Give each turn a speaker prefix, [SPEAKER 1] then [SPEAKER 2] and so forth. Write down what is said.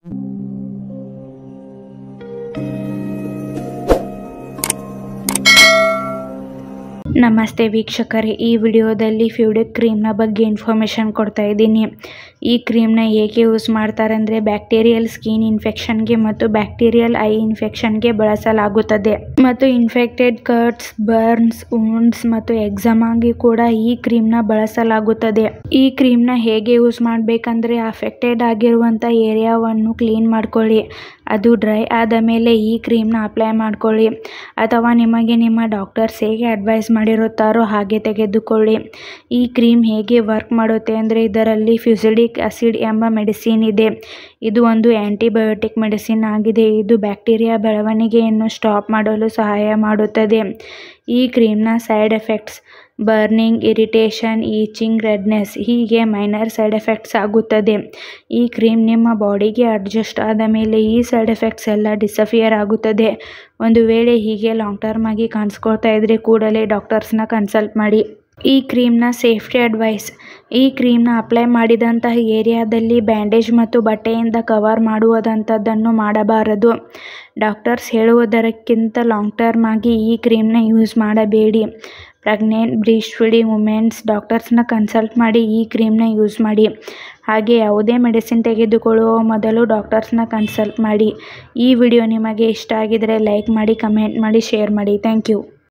[SPEAKER 1] ನಮಸ್ತೆ ವೀಕ್ಷಕರೇ ಈ ವಿಡಿಯೋದಲ್ಲಿ ಫ್ಯೂಡಿಕ್ ಕ್ರೀಮ್ನ ಬಗ್ಗೆ ಇನ್ಫಾರ್ಮೇಷನ್ ಕೊಡ್ತಾ ಇದ್ದೀನಿ ಈ ಕ್ರೀಮ್ನ ಏಕೆ ಯೂಸ್ ಮಾಡ್ತಾರೆ ಅಂದರೆ ಬ್ಯಾಕ್ಟೀರಿಯಲ್ ಸ್ಕಿನ್ ಇನ್ಫೆಕ್ಷನ್ಗೆ ಮತ್ತು ಬ್ಯಾಕ್ಟೀರಿಯಲ್ ಐ ಇನ್ಫೆಕ್ಷನ್ಗೆ ಬಳಸಲಾಗುತ್ತದೆ ಮತ್ತು ಇನ್ಫೆಕ್ಟೆಡ್ ಕಟ್ಸ್ ಬರ್ನ್ಸ್ ವುಂಡ್ಸ್ ಮತ್ತು ಎಕ್ಸಮಾಗೆ ಕೂಡ ಈ ಕ್ರೀಮ್ನ ಬಳಸಲಾಗುತ್ತದೆ ಈ ಕ್ರೀಮ್ನ ಹೇಗೆ ಯೂಸ್ ಮಾಡಬೇಕಂದ್ರೆ ಅಫೆಕ್ಟೆಡ್ ಆಗಿರುವಂಥ ಏರಿಯಾವನ್ನು ಕ್ಲೀನ್ ಮಾಡ್ಕೊಳ್ಳಿ ಅದು ಡ್ರೈ ಆದ ಮೇಲೆ ಈ ಕ್ರೀಮ್ನ ಅಪ್ಲೈ ಮಾಡ್ಕೊಳ್ಳಿ ಅಥವಾ ನಿಮಗೆ ನಿಮ್ಮ ಡಾಕ್ಟರ್ಸ್ ಹೇಗೆ ಅಡ್ವೈಸ್ ಮಾಡಿರುತ್ತಾರೋ ಹಾಗೆ ತೆಗೆದುಕೊಳ್ಳಿ ಈ ಕ್ರೀಮ್ ಹೇಗೆ ವರ್ಕ್ ಮಾಡುತ್ತೆ ಅಂದರೆ ಇದರಲ್ಲಿ ಫ್ಯುಸಿಡಿಕ್ ಆಸಿಡ್ ಎಂಬ ಮೆಡಿಸಿನ್ ಇದೆ ಇದು ಒಂದು ಆ್ಯಂಟಿಬಯೋಟಿಕ್ ಮೆಡಿಸಿನ್ ಆಗಿದೆ ಇದು ಬ್ಯಾಕ್ಟೀರಿಯಾ ಬೆಳವಣಿಗೆಯನ್ನು ಸ್ಟಾಪ್ ಮಾಡಲು ಸಹಾಯ ಮಾಡುತ್ತದೆ ಈ ಕ್ರೀಮ್ನ side effects burning irritation itching redness ಹೀಗೆ ಮೈನರ್ ಸೈಡ್ ಎಫೆಕ್ಟ್ಸ್ ಆಗುತ್ತದೆ ಈ ಕ್ರೀಮ್ ನಿಮ್ಮ ಬಾಡಿಗೆ ಅಡ್ಜಸ್ಟ್ ಆದ ಮೇಲೆ ಈ ಸೈಡ್ ಎಫೆಕ್ಟ್ಸ್ ಎಲ್ಲ ಡಿಸಫಿಯರ್ ಆಗುತ್ತದೆ ಒಂದು ವೇಳೆ ಹೀಗೆ ಲಾಂಗ್ ಟರ್ಮ್ ಆಗಿ ಕಾಣಿಸ್ಕೊಳ್ತಾ ಇದ್ದರೆ ಕೂಡಲೇ ಡಾಕ್ಟರ್ಸ್ನ ಕನ್ಸಲ್ಟ್ ಮಾಡಿ ಈ ಕ್ರೀಮ್ನ ಸೇಫ್ಟಿ ಅಡ್ವೈಸ್ ಈ ಕ್ರೀಮ್ನ ಅಪ್ಲೈ ಮಾಡಿದಂತಹ ಏರಿಯಾದಲ್ಲಿ ಬ್ಯಾಂಡೇಜ್ ಮತ್ತು ಬಟ್ಟೆಯಿಂದ ಕವರ್ ಮಾಡುವುದಂಥದ್ದನ್ನು ಮಾಡಬಾರದು ಡಾಕ್ಟರ್ಸ್ ಹೇಳುವುದಕ್ಕಿಂತ ಲಾಂಗ್ ಟರ್ಮ್ ಆಗಿ ಈ ಕ್ರೀಮ್ನ ಯೂಸ್ ಮಾಡಬೇಡಿ ಪ್ರೆಗ್ನೆಂಟ್ ಬ್ರೀಸ್ಟ್ ಫೀಡಿಂಗ್ ವುಮೆನ್ಸ್ ಡಾಕ್ಟರ್ಸ್ನ ಕನ್ಸಲ್ಟ್ ಮಾಡಿ ಈ ಕ್ರೀಮ್ನ ಯೂಸ್ ಮಾಡಿ ಹಾಗೆ ಯಾವುದೇ ಮೆಡಿಸಿನ್ ತೆಗೆದುಕೊಳ್ಳುವ ಮೊದಲು ಡಾಕ್ಟರ್ಸ್ನ ಕನ್ಸಲ್ಟ್ ಮಾಡಿ ಈ ವಿಡಿಯೋ ನಿಮಗೆ ಇಷ್ಟ ಆಗಿದರೆ ಲೈಕ್ ಮಾಡಿ ಕಮೆಂಟ್ ಮಾಡಿ ಶೇರ್ ಮಾಡಿ ಥ್ಯಾಂಕ್ ಯು